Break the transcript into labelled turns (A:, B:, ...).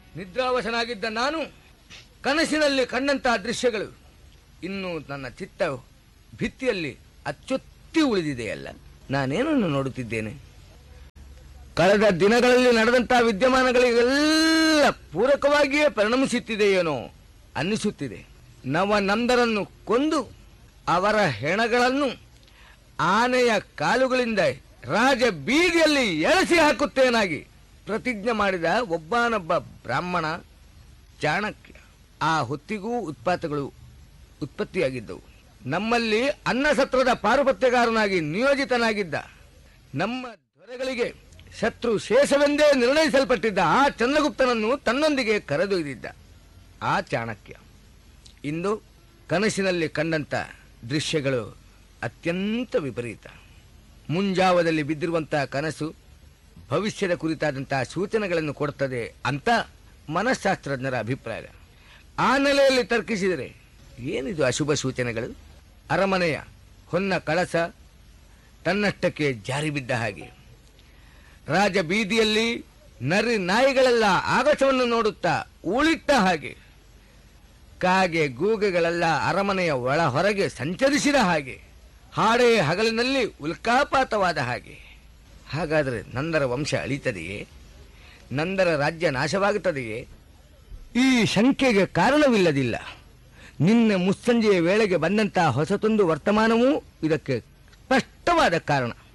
A: ನಿದ್ರಾವಶನಾಗಿದ್ದ ನಾನು ಕನಸಿನಲ್ಲಿ ಕಂಡಂತಹ ದೃಶ್ಯಗಳು ಇನ್ನು ನನ್ನ ಚಿತ್ತ ಭಿತ್ತಿಯಲ್ಲಿ ಅಚ್ಚೊತ್ತಿ ಉಳಿದಿದೆಯಲ್ಲ ನಾನೇನನ್ನು ನೋಡುತ್ತಿದ್ದೇನೆ ಕಳೆದ ದಿನಗಳಲ್ಲಿ ನಡೆದಂತಹ ವಿದ್ಯಮಾನಗಳಿಗೆಲ್ಲ ಪೂರಕವಾಗಿಯೇ ಪರಿಣಮಿಸುತ್ತಿದೆಯೇನೋ ಅನ್ನಿಸುತ್ತಿದೆ ನವ ನಂದರನ್ನು ಕೊಂದು ಅವರ ಹೆಣಗಳನ್ನು ಆನೆಯ ಕಾಲುಗಳಿಂದ ರಾಜ ಬೀದಿಯಲ್ಲಿ ಎಳಸಿ ಹಾಕುತ್ತೇನಾಗಿ ಪ್ರತಿಜ್ಞೆ ಮಾಡಿದ ಒಬ್ಬನೊಬ್ಬ ಬ್ರಾಹ್ಮಣ ಚಾಣಕ್ಯ ಆ ಹೊತ್ತಿಗೂ ಉತ್ಪಾತಗಳು ಉತ್ಪತ್ತಿಯಾಗಿದ್ದವು ನಮ್ಮಲ್ಲಿ ಅನ್ನಸತ್ರದ ಪಾರುಪತ್ಯಗಾರನಾಗಿ ನಿಯೋಜಿತನಾಗಿದ್ದ ನಮ್ಮ ದೊರೆಗಳಿಗೆ ಶತ್ರು ಶೇಷವೆಂದೇ ನಿರ್ಣಯಿಸಲ್ಪಟ್ಟಿದ್ದ ಆ ಚಂದ್ರಗುಪ್ತನನ್ನು ತನ್ನೊಂದಿಗೆ ಕರೆದೊಯ್ದಿದ್ದ ಆ ಚಾಣಕ್ಯ ಇಂದು ಕನಸಿನಲ್ಲಿ ಕಂಡಂತ ದೃಶ್ಯಗಳು ಅತ್ಯಂತ ವಿಪರೀತ ಮುಂಜಾವದಲ್ಲಿ ಬಿದ್ದಿರುವಂತಹ ಕನಸು ಭವಿಷ್ಯದ ಕುರಿತಾದಂತಹ ಸೂಚನೆಗಳನ್ನು ಕೊಡುತ್ತದೆ ಅಂತ ಮನಃಶಾಸ್ತ್ರಜ್ಞರ ಅಭಿಪ್ರಾಯ ಆ ನೆಲೆಯಲ್ಲಿ ತರ್ಕಿಸಿದರೆ ಏನಿದು ಅಶುಭ ಸೂಚನೆಗಳು ಅರಮನೆಯ ಹೊನ್ನ ಕಳಸ ತನ್ನಷ್ಟಕ್ಕೆ ಜಾರಿ ಬಿದ್ದ ಹಾಗೆ ರಾಜ ಬೀದಿಯಲ್ಲಿ ನರಿ ನಾಯಿಗಳೆಲ್ಲ ಆಗಸವನ್ನು ನೋಡುತ್ತಾ ಉಳಿಟ್ಟ ಹಾಗೆ ಕಾಗೆ ಗೂಗೆಗಳೆಲ್ಲ ಅರಮನೆಯ ಒಳ ಹೊರಗೆ ಸಂಚರಿಸಿದ ಹಾಗೆ ಹಾಡೇ ಹಗಲಿನಲ್ಲಿ ಉಲ್ಕಾಪಾತವಾದ ಹಾಗೆ ಹಾಗಾದರೆ ನಂದರ ವಂಶ ಅಳಿತದೆಯೇ ನಂದರ ರಾಜ್ಯ ನಾಶವಾಗುತ್ತದೆಯೇ ಈ ಶಂಕೆಗೆ ಕಾರಣವಿಲ್ಲದಿಲ್ಲ ನಿನ್ನೆ ಮುಸ್ಸಂಜೆಯ ವೇಳೆಗೆ ಬಂದಂತಹ ಹೊಸತೊಂದು ವರ್ತಮಾನವೂ ಇದಕ್ಕೆ ಸ್ಪಷ್ಟವಾದ ಕಾರಣ